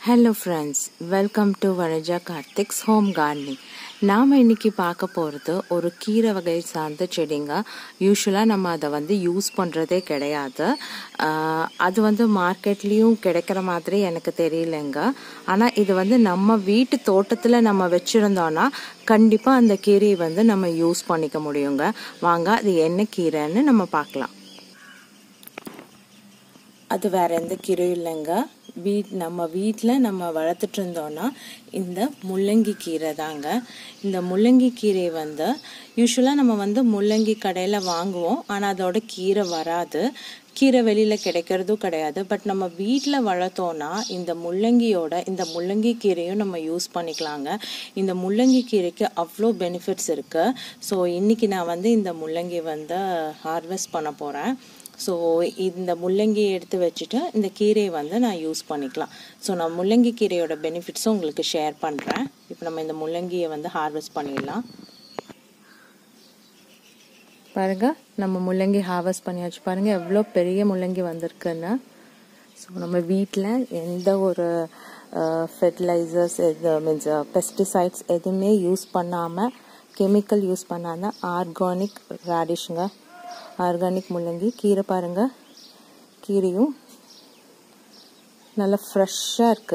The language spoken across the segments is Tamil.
hello friends welcome to Vanaja Karthik's home gardening நாம் இன்னைக்கு பார்க்க போகிறது ஒரு கீரை வகை சார்ந்த செடிங்க யூஸ்வலாக நம்ம அதை வந்து யூஸ் பண்ணுறதே கிடையாது ஆஹ் அது வந்து மார்க்கெட்லேயும் கிடைக்கிற மாதிரி எனக்கு தெரியலங்க ஆனால் இது வந்து நம்ம வீட்டு தோட்டத்தில் நம்ம வச்சுருந்தோன்னா கண்டிப்பாக அந்த கீரையை வந்து நம்ம யூஸ் பண்ணிக்க முடியுங்க வாங்க அது என்ன கீரைன்னு நம்ம பார்க்கலாம் அது வேற எந்த கீரையும் இல்லைங்க வீட் நம்ம வீட்டில் நம்ம வளர்த்துட்டு இருந்தோம்னா இந்த முள்ளங்கி கீரை தாங்க இந்த முள்ளங்கி கீரை வந்து யூஸ்வலாக நம்ம வந்து முள்ளங்கி கடையில் வாங்குவோம் ஆனால் அதோட கீரை வராது கீரை வெளியில் கிடைக்கிறதும் கிடையாது பட் நம்ம வீட்டில் வளர்த்தோன்னா இந்த முள்ளங்கியோட இந்த முள்ளங்கி கீரையும் நம்ம யூஸ் பண்ணிக்கலாங்க இந்த முள்ளங்கி கீரைக்கு அவ்வளோ பெனிஃபிட்ஸ் இருக்குது ஸோ இன்றைக்கி நான் வந்து இந்த முள்ளங்கி வந்து ஹார்வெஸ்ட் பண்ண போகிறேன் ஸோ இந்த முள்ளங்கியை எடுத்து வச்சுட்டு இந்த கீரையை வந்து நான் யூஸ் பண்ணிக்கலாம் ஸோ நான் முள்ளங்கி கீரையோட பெனிஃபிட்ஸும் உங்களுக்கு ஷேர் பண்ணுறேன் இப்போ நம்ம இந்த முள்ளங்கியை வந்து ஹார்வெஸ்ட் பண்ணிடலாம் பாருங்க நம்ம முள்ளங்கி ஹார்வெஸ்ட் பண்ணியாச்சு பாருங்க எவ்வளோ பெரிய முள்ளங்கி வந்திருக்குன்னு ஸோ நம்ம வீட்டில் எந்த ஒரு ஃபெர்டிலைசர்ஸ் எது மீன்ஸ் பெஸ்டிசைட்ஸ் எதுவுமே யூஸ் பண்ணாமல் கெமிக்கல் யூஸ் பண்ணாமல் ஆர்கானிக் ரேடிஷுங்க ஆர்கானிக் முள்ளங்கி கீரை பாருங்க கீரையும் நல்லா ஃப்ரெஷ்ஷாக இருக்கு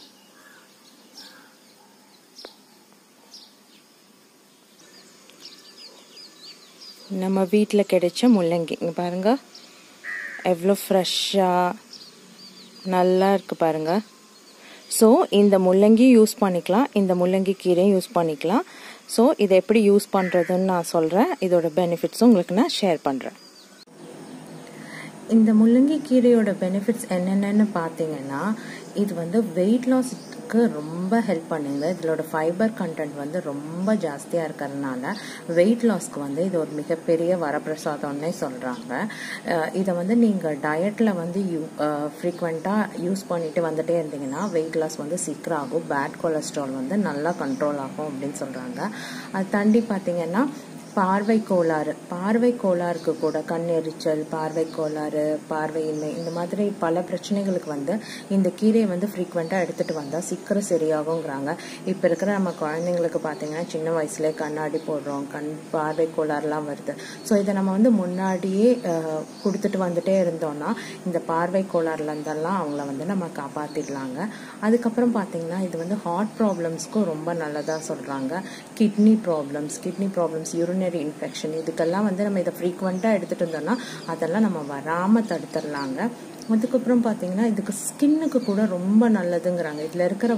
நம்ம வீட்டில் கிடைச்ச முள்ளங்கி இங்கே பாருங்க எவ்வளோ ஃப்ரெஷ்ஷாக நல்லா இருக்கு பாருங்க ஸோ இந்த முள்ளங்கி யூஸ் பண்ணிக்கலாம் இந்த முள்ளங்கி கீரையும் யூஸ் பண்ணிக்கலாம் ஸோ இதை எப்படி யூஸ் பண்ணுறதுன்னு நான் சொல்கிறேன் இதோட பெனிஃபிட்ஸும் உங்களுக்கு நான் ஷேர் பண்ணுறேன் இந்த முள்ளங்கி கீரையோட பெனிஃபிட்ஸ் என்னென்னு பார்த்தீங்கன்னா இது வந்து வெயிட் லாஸ்க்கு ரொம்ப ஹெல்ப் பண்ணுங்க இதோட ஃபைபர் கண்டென்ட் வந்து ரொம்ப ஜாஸ்தியாக இருக்கிறதுனால வெயிட் லாஸ்க்கு வந்து இது ஒரு மிகப்பெரிய வரப்பிரசாதம்னே சொல்கிறாங்க இதை வந்து நீங்கள் டயட்டில் வந்து யூ ஃப்ரீக்வெண்ட்டாக யூஸ் பண்ணிட்டு வந்துட்டே இருந்தீங்கன்னா வெயிட் லாஸ் வந்து சீக்கிரம் ஆகும் பேட் கொலஸ்ட்ரால் வந்து நல்லா கண்ட்ரோல் ஆகும் அப்படின்னு சொல்கிறாங்க அது தாண்டி பார்த்தீங்கன்னா பார்வை கோளாறு பார்வை கோளாறுக்கு கூட கண் எரிச்சல் பார்வை கோளாறு பார்வையின்மை இந்த மாதிரி பல பிரச்சனைகளுக்கு வந்து இந்த கீரையை வந்து ஃப்ரீக்வெண்ட்டாக எடுத்துகிட்டு வந்தால் சீக்கிரம் சரியாகுங்கிறாங்க இப்போ இருக்கிற நம்ம குழந்தைங்களுக்கு பார்த்தீங்கன்னா சின்ன வயசுலேயே கண்ணாடி போடுறோம் கண் பார்வை கோளாறுலாம் வருது ஸோ இதை நம்ம வந்து முன்னாடியே கொடுத்துட்டு வந்துட்டே இருந்தோம்னா இந்த பார்வை கோளாறுல இருந்தெல்லாம் அவங்கள வந்து நம்ம காப்பாற்றிடலாங்க அதுக்கப்புறம் பார்த்தீங்கன்னா இது வந்து ஹார்ட் ப்ராப்ளம்ஸ்க்கும் ரொம்ப நல்லதாக சொல்கிறாங்க kidney problems kidney problems urine urinary infection இதுக்கெல்லாம் வந்து நம்ம இதை ஃப்ரீக்வெண்ட்டாக எடுத்துகிட்டு இருந்தோம்னா அதெல்லாம் நம்ம வராமல் தடுத்துடலாங்க அதுக்கப்புறம் பார்த்தீங்கன்னா இதுக்கு ஸ்கின்னுக்கு கூட ரொம்ப நல்லதுங்கிறாங்க இதில் இருக்கிற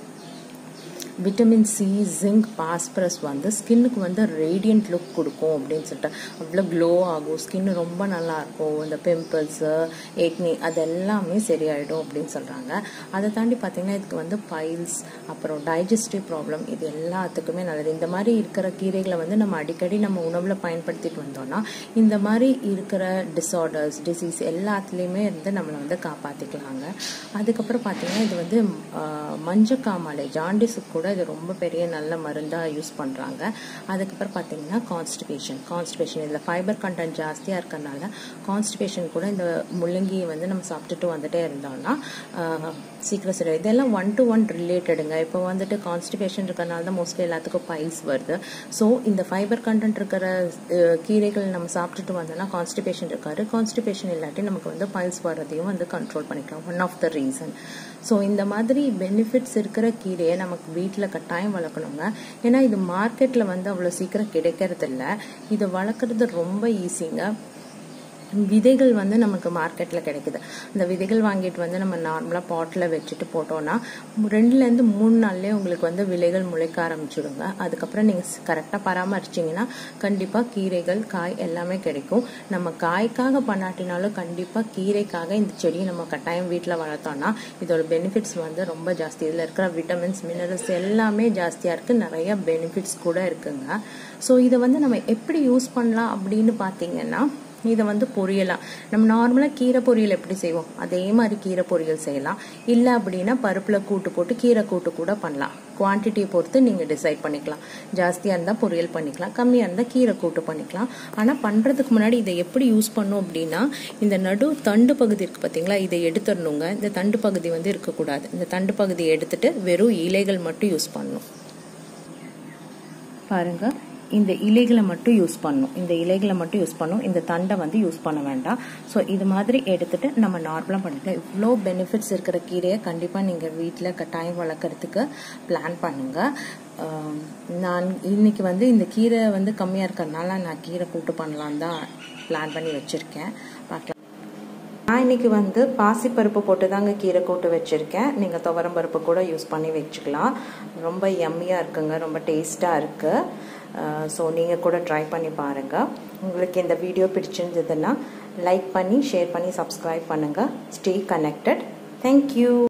விட்டமின் சி ஜிங்க் பாஸ்பரஸ் வந்து ஸ்கின்னுக்கு வந்து ரேடியன்ட் லுக் கொடுக்கும் அப்படின்னு சொல்லிட்டு அவ்வளோ க்ளோ ஆகும் ஸ்கின் ரொம்ப நல்லா இருக்கும் இந்த பிம்பிள்ஸு ஏக்னி அது எல்லாமே சரியாயிடும் அப்படின்னு சொல்கிறாங்க அதை தாண்டி பார்த்தீங்கன்னா இதுக்கு வந்து பைல்ஸ் அப்புறம் டைஜஸ்டிவ் ப்ராப்ளம் இது எல்லாத்துக்குமே நல்லது இந்த மாதிரி இருக்கிற கீரைகளை வந்து நம்ம அடிக்கடி நம்ம உணவில் பயன்படுத்திட்டு வந்தோம்னா இந்த மாதிரி இருக்கிற டிஸார்டர்ஸ் டிசீஸ் எல்லாத்துலேயுமே இருந்து நம்மளை வந்து காப்பாற்றிக்கலாங்க அதுக்கப்புறம் பார்த்தீங்கன்னா இது வந்து மஞ்சக்காமலை ஜாண்டிஸுக்கு கூட இது ரொம்ப பெரிய நல்ல மருந்தாக யூஸ் பண்ணுறாங்க அதுக்கப்புறம் பார்த்தீங்கன்னா கான்ஸ்டிபேஷன் கான்ஸ்டிபேஷன் இதில் ஃபைபர் கண்டென்ட் ஜாஸ்தியாக இருக்கிறனால கான்ஸ்டிபேஷன் கூட இந்த முள்ளங்கியை வந்து நம்ம சாப்பிட்டுட்டு வந்துட்டே இருந்தோம்னா சீக்கிரம் சரி இதெல்லாம் ஒன் டு ஒன் ரிலேட்டடுங்க இப்போ வந்துட்டு கான்ஸ்டிபேஷன் இருக்கிறனால தான் மோஸ்ட்லி எல்லாத்துக்கும் பைல்ஸ் வருது ஸோ இந்த ஃபைபர் கண்டென்ட் இருக்கிற கீரைகள் நம்ம சாப்பிட்டுட்டு வந்தோம்னா கான்ஸ்டிபேஷன் இருக்காரு கான்ஸ்டிபேஷன் இல்லாட்டி நமக்கு வந்து பைல்ஸ் வர்றதையும் வந்து கண்ட்ரோல் பண்ணிக்கலாம் one of the reason so இந்த மாதிரி பெனிஃபிட்ஸ் இருக்கிற கீரையை நமக்கு வீட்டில் கட்டாயம் வளர்க்கணுங்க ஏன்னா இது மார்க்கெட்டில் வந்து அவ்வளோ சீக்கிரம் கிடைக்கிறது இல்லை இதை வளர்க்குறது ரொம்ப ஈஸிங்க விதைகள் வந்து நமக்கு மார்க்கெட்டில் கிடைக்குது அந்த விதைகள் வாங்கிட்டு வந்து நம்ம நார்மலாக பாட்டில் வச்சுட்டு போட்டோன்னா ரெண்டுலேருந்து மூணு நாள்லேயே உங்களுக்கு வந்து விலைகள் முளைக்க ஆரம்பிச்சிடுங்க அதுக்கப்புறம் நீங்கள் கரெக்டாக பராமரிச்சிங்கன்னா கண்டிப்பாக கீரைகள் காய் எல்லாமே கிடைக்கும் நம்ம காய்க்காக பண்ணாட்டினாலும் கண்டிப்பாக கீரைக்காக இந்த செடியை நம்ம கட்டாயம் வீட்டில் வளர்த்தோம்னா இதோட பெனிஃபிட்ஸ் வந்து ரொம்ப ஜாஸ்தி இதில் இருக்கிற விட்டமின்ஸ் மினரல்ஸ் எல்லாமே ஜாஸ்தியாக இருக்குது நிறைய பெனிஃபிட்ஸ் கூட இருக்குங்க ஸோ இதை வந்து நம்ம எப்படி யூஸ் பண்ணலாம் அப்படின்னு பார்த்தீங்கன்னா இதை வந்து பொரியலாம் நம்ம நார்மலாக கீரை பொரியல் எப்படி செய்வோம் அதே மாதிரி கீரை பொரியல் செய்யலாம் இல்லை அப்படின்னா பருப்பில் கூட்டு போட்டு கீரை கூட்டு கூட பண்ணலாம் குவான்டிட்டியை பொறுத்து நீங்கள் டிசைட் பண்ணிக்கலாம் ஜாஸ்தியாக இருந்தால் பொரியல் பண்ணிக்கலாம் கம்மியாக இருந்தால் கீரை கூட்டு பண்ணிக்கலாம் ஆனால் பண்ணுறதுக்கு முன்னாடி இதை எப்படி யூஸ் பண்ணும் அப்படின்னா இந்த நடு தண்டு பகுதி இருக்குது பார்த்தீங்களா இதை எடுத்துடணுங்க இந்த தண்டு பகுதி வந்து இருக்கக்கூடாது இந்த தண்டு பகுதியை எடுத்துட்டு வெறும் இலைகள் மட்டும் யூஸ் பண்ணணும் பாருங்கள் இந்த இலைகளை மட்டும் யூஸ் பண்ணும் இந்த இலைகளை மட்டும் யூஸ் பண்ணும் இந்த தண்டை வந்து யூஸ் பண்ண வேண்டாம் ஸோ இது மாதிரி எடுத்துட்டு நம்ம நார்மலாக பண்ணிக்கலாம் இவ்வளோ பெனிஃபிட்ஸ் இருக்கிற கீரையை கண்டிப்பாக நீங்கள் வீட்டில் கட்டாயம் வளர்க்குறதுக்கு பிளான் பண்ணுங்கள் நான் இன்னைக்கு வந்து இந்த கீரை வந்து கம்மியாக இருக்கிறதுனால நான் கீரை கூட்டு பண்ணலாம் தான் பிளான் பண்ணி வச்சுருக்கேன் பார்க்கலாம் நான் இன்னைக்கு வந்து பாசிப்பருப்பு போட்டு தாங்க கீரை கூட்டு வச்சுருக்கேன் நீங்கள் துவரம் பருப்பு கூட யூஸ் பண்ணி வச்சுக்கலாம் ரொம்ப எம்மியாக இருக்குங்க ரொம்ப டேஸ்ட்டாக இருக்குது ஸோ நீங்கள் கூட ட்ரை பண்ணி பாருங்கள் உங்களுக்கு இந்த வீடியோ பிடிச்சிருந்ததுன்னா லைக் பண்ணி ஷேர் பண்ணி சப்ஸ்கிரைப் பண்ணுங்கள் ஸ்டே கனெக்டட் தேங்க்யூ